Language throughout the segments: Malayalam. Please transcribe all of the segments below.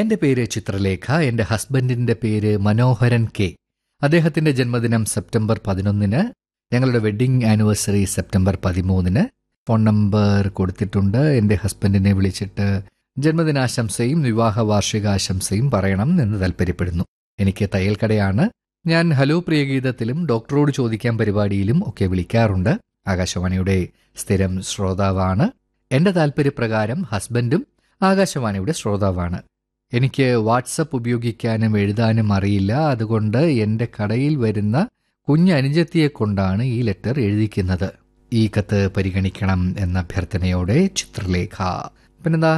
എന്റെ പേര് ചിത്രലേഖ എന്റെ ഹസ്ബൻഡിന്റെ പേര് മനോഹരൻ കെ അദ്ദേഹത്തിന്റെ ജന്മദിനം സെപ്റ്റംബർ പതിനൊന്നിന് ഞങ്ങളുടെ വെഡിങ് ആനിവേഴ്സറി സെപ്റ്റംബർ പതിമൂന്നിന് ഫോൺ നമ്പർ കൊടുത്തിട്ടുണ്ട് എന്റെ ഹസ്ബൻഡിനെ വിളിച്ചിട്ട് ജന്മദിനാശംസയും വിവാഹ വാർഷികാശംസയും പറയണം എന്ന് താല്പര്യപ്പെടുന്നു എനിക്ക് തയ്യൽക്കടയാണ് ഞാൻ ഹലോ പ്രിയഗീതത്തിലും ഡോക്ടറോട് ചോദിക്കാൻ പരിപാടിയിലും ഒക്കെ വിളിക്കാറുണ്ട് ആകാശവാണിയുടെ സ്ഥിരം ശ്രോതാവാണ് എന്റെ താല്പര്യപ്രകാരം ഹസ്ബൻഡും ആകാശവാണിയുടെ ശ്രോതാവാണ് എനിക്ക് വാട്സപ്പ് ഉപയോഗിക്കാനും എഴുതാനും അറിയില്ല അതുകൊണ്ട് എന്റെ കടയിൽ വരുന്ന കുഞ്ഞനുജത്തിയെ കൊണ്ടാണ് ഈ ലെറ്റർ എഴുതിക്കുന്നത് ഈ കത്ത് പരിഗണിക്കണം എന്ന അഭ്യർത്ഥനയോടെ ചിത്രലേഖ പിന്നെന്താ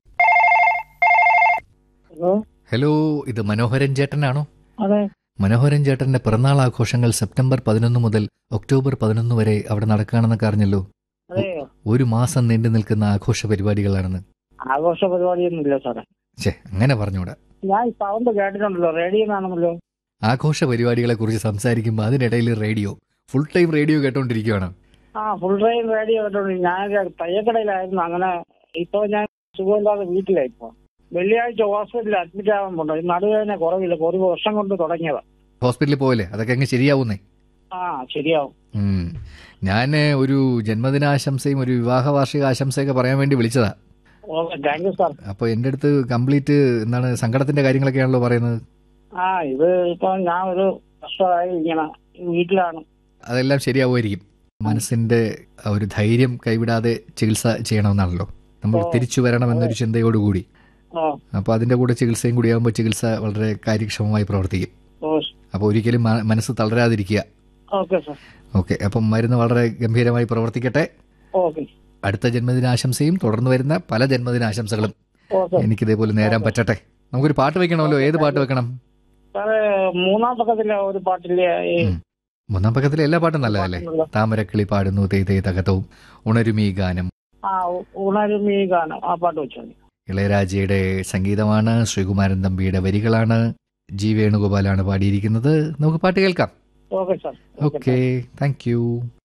ഹലോ ഹലോ ഇത് മനോഹരൻ ചേട്ടനാണോ അതെ മനോഹരൻ ചേട്ടന്റെ പിറന്നാൾ ആഘോഷങ്ങൾ സെപ്റ്റംബർ പതിനൊന്ന് മുതൽ ഒക്ടോബർ പതിനൊന്ന് വരെ അവിടെ നടക്കുകയാണെന്നൊക്കെ അറിഞ്ഞല്ലോ അതെയോ ഒരു മാസം നീണ്ടു നിൽക്കുന്ന ആഘോഷ പരിപാടികളാണെന്ന് ആഘോഷ പരിപാടിയൊന്നുമില്ല സാറേ ഛേ അങ്ങനെ പറഞ്ഞൂടാ ഞാൻ സൗണ്ട് കേട്ടിട്ടുണ്ടല്ലോ റേഡിയോ ആണെന്നല്ലോ ആഘോഷ പരിപാടികളെ കുറിച്ച് സംസാരിക്കുമ്പോൾ അതിനിടയിൽ റേഡിയോ ഫുൾ ടൈം റേഡിയോ കേട്ടോണ്ടിരിക്കുകയാണ് ആ ഫുൾ ഡ്രൈവ് റേഡിയോ കേട്ടോണ്ട് ഞാൻ തയ്യക്കടയിലായിരുന്നു അങ്ങനെ ഇപ്പൊ ഞാൻ സുഖമില്ലാതെ വീട്ടിലായി ഇപ്പൊ വെള്ളിയാഴ്ച ഹോസ്പിറ്റലിൽ അഡ്മിറ്റ് ആവാൻ പോണ്ടോ ഈ നടുവേദന കുറവില്ല ഒരു വർഷം കൊണ്ട് തുടങ്ങിയതാ ഹോസ്പിറ്റലിൽ പോയല്ലേ അതൊക്കെ അങ്ങ് ശരിയാവുന്നേ ആ ശരിയാവും ഉം. ഞാൻ ഒരു ജന്മദിനാശംസയും ഒരു വിവാഹ വാർഷിക ആശംസയൊക്കെ പറയാൻ വേണ്ടി വിളിച്ചതാ ഓക്കെ താങ്ക് യു സാർ അപ്പോൾ എൻ്റെ അടുത്ത് കംപ്ലീറ്റ് എന്താണ് സങ്കടത്തിന്റെ കാര്യങ്ങളൊക്കെയാണല്ലോ പറയുന്നത് ആ ഇത് ഇപ്പൊ ഞാൻ ഒരു വർഷമായി ഇങ്ങനെ വീട്ടിലാണ് അതെല്ലാം ശരിയാവുമായിരിക്കും മനസ്സിന്റെ ആ ഒരു ധൈര്യം കൈവിടാതെ ചികിത്സ ചെയ്യണമെന്നാണല്ലോ നമ്മൾ ഓ. തിരിച്ചു വരണമെന്നൊരു ചിന്തയോടുകൂടി ഓ അപ്പോൾ അതിന്റെ കൂടെ ചികിത്സയും കൂടി ആകുമ്പോൾ ചികിത്സ വളരെ കാര്യക്ഷമമായി പ്രവർത്തിക്കും ഓ അപ്പോൾ ഒരിക്കലും മ- മനസ്സ് തളരാതിരിക്കുക ഓക്കെ സാർ ഓക്കെ അപ്പം മരുന്ന് വളരെ ഗംഭീരമായി പ്രവർത്തിക്കട്ടെ ഓക്കെ അടുത്ത ജന്മദിനാശംസയും തുടർന്ന് വരുന്ന പല ജന്മദിനാശംസകളും ഓക്കെ എനിക്കിതേപോലെ നേരാൻ പറ്റട്ടെ നമുക്കൊരു പാട്ട് വെക്കണമല്ലോ ഏത് പാട്ട് വെക്കണം സാറേ മൂന്നാം പക്കത്തിലെ ഒരു പാട്ടില്ലേ ഈ ഉം. മൂന്നാം പക്കത്തിലെ എല്ലാ പാട്ടും നല്ലതല്ലേ പാട്ടുണ്ടല്ലോ. താമരക്കിളി പാടുന്നു തേ തേ തകതവും ഉണരുമീ ഗാനം ആ ഉ- ഉണരും ഈ ഗാനം ആ പാട്ട് വെച്ചാൽ മതി ഇളയരാജയുടെ സംഗീതമാണ് ശ്രീകുമാരൻ തമ്പിയുടെ വരികളാണ് ജി വേണുഗോപാലാണ് പാടിയിരിക്കുന്നത് നമുക്ക് പാട്ട് കേൾക്കാം okay sir okay thank U